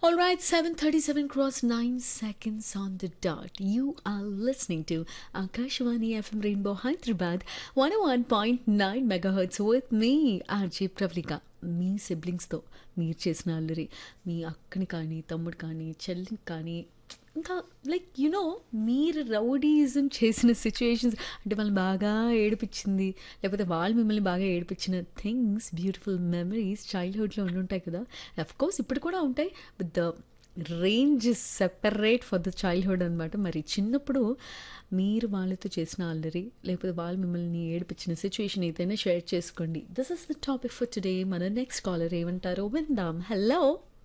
All right, 7:37 cross 9 seconds on the dot. You are listening to Akashwani FM Rainbow Hyderabad 101.9 megahertz with me, RJ Pravlika. మీ సిబ్లింగ్స్తో మీరు చేసిన అల్లరి మీ అక్కని కానీ తమ్ముడు కానీ చెల్లిని కానీ ఇంకా లైక్ యునో మీరు రౌడీజం చేసిన సిచ్యుయేషన్స్ అంటే వాళ్ళని బాగా ఏడిపించింది లేకపోతే వాళ్ళు మిమ్మల్ని బాగా ఏడిపించిన థింగ్స్ బ్యూటిఫుల్ మెమరీస్ చైల్డ్హుడ్లో ఉండి ఉంటాయి కదా అఫ్ కోర్స్ ఇప్పుడు కూడా ఉంటాయి but the range separate for the childhood అనమాట మరి చిన్నప్పుడు మీరు వాళ్ళతో చేసిన అల్లరి లేకపోతే వాళ్ళు మిమ్మల్ని ఏడిపించిన సిచ్యువేషన్ ఏదైనా షేర్ చేసుకోండి this is the topic for today మన నెక్స్ట్ కాలర్ ఏమంటారో విందాం హలో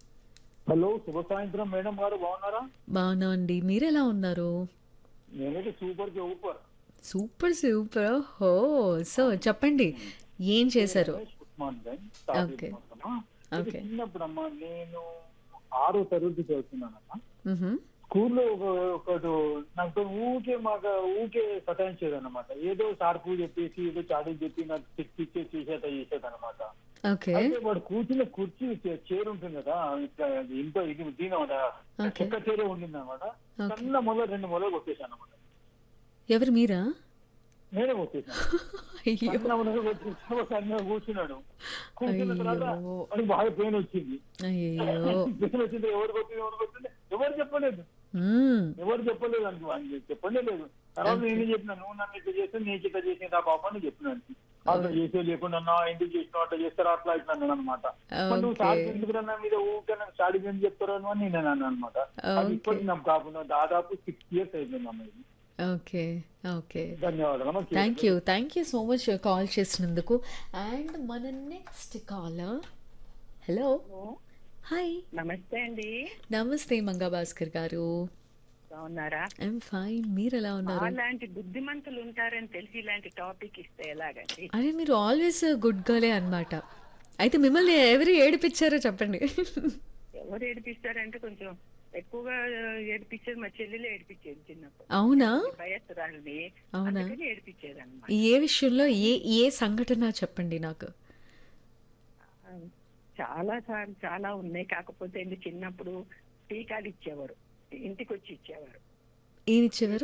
హలో శుభ సాయంత్రం మేడం గారు బాగున్నారా బాగున్నా అండి మీరు ఎలా ఉన్నారు నేనైతే సూపర్ సూపర్ సూపర్ సూపర్ హో సో చెప్పండి ఏం చేశారు ఉస్మాన్ గంజ్ Okay. Okay. చిన్నప్పుడు అమ్మా నేను ఆరో తరగతి చదువుతున్నానమ్మా మ్హూ. స్కూల్లో ఒక ఒకడు నాకు ఊకే మాకు ఊకే సతాయించేది అనమాట ఏదో సార్పు చెప్పేసి ఏదో చాడీ చెప్పి నాకు తిప్పి చేసేట చేసేది అనమాట ఓకే అయితే వాడు కూర్చున్న కుర్చీ చే- చైర్ ఉంటుంది కదా ఇట్లా ఇంట్లో ఇది దీని Okay. చెక్క చైరే ఉండింది అనమాట Okay. సన్న మొదలు రెండు మొదలు కొట్టేశాను అనమాట ఎవరు మీరా నేనే కొట్టేశాను అయ్యో సన్న మొదలు కొట్టేసి ఒక సన్న కూర్చున్నాడు కూర్చున్న తర్వాత అయ్యో. వాడికి బాగా పెయిన్ వచ్చింది అయ్యో పెయిన్ వచ్చింది ఎవరు కొట్టింది ఎవరు కొట్టింది ఎవరు చెప్పలేదు మ్మ్. ఎవరు చెప్పలేదు అని వాడికి చెప్పనే లేదు తర్వాత నేను చెప్పిన నువ్వు నన్ను ఇట్లా చేస్తే నేను ఇట్లా చేసిన నా పాప అని చెప్పినాను అట్లా చేసే లేకుండా నా ఎందుకు చేసినావు అట్లా చేస్తారా అట్లా ఇట్లా అన్నాను అనమాట నువ్వు Okay. సార్ ఎందుకు నా మీద ఊరికే నాకు స్టాడీ ఏం చెప్తారు అని నేను అన్నాను అనమాట అది Okay. ఇప్పటికి నాకు కాకుండా దాదాపు సిక్స్ ఇయర్స్ అయిపోయింది అమ్మ ఇది ఓకే ఓకే ధన్యవాదాలు thank you thank you so much call చేసినందుకు అండ్ మన నెక్స్ట్ కాలర్ హలో హాయ్ నమస్తే అండి నమస్తే మంగా భాస్కర్ గారు బాగున్నారా ఐఎమ్ ఫైన్ మీరు ఎలా ఉన్నారు అలాంటి బుద్ధిమంతులు ఉంటారని తెలిసి ఇలాంటి టాపిక్ ఇస్తే ఎలాగండి అరే మీరు ఆల్వేస్ గుడ్ గర్లే అన్నమాట అయితే మిమ్మల్ని ఎవరు ఏడిపించారో చెప్పండి ఎవరు ఏడిపిస్తారంటే కొంచెం ఎక్కువగా ఏడిపించేది మా చెల్లెలు ఏడిపించేది చిన్నప్పుడు అవునా వయస్సురాలని అవునా? అందుకని ఏడిపించేది అనమాట ఏ విషయంలో ఏ ఏ సంఘటన చెప్పండి నాకు చాలా సార్లు చాలా ఉన్నాయి కాకపోతే ఏంటి చిన్నప్పుడు టీకాలు ఇచ్చేవారు ఇంటికి వచ్చి ఇచ్చేవారు ఏమి ఇచ్చేవారు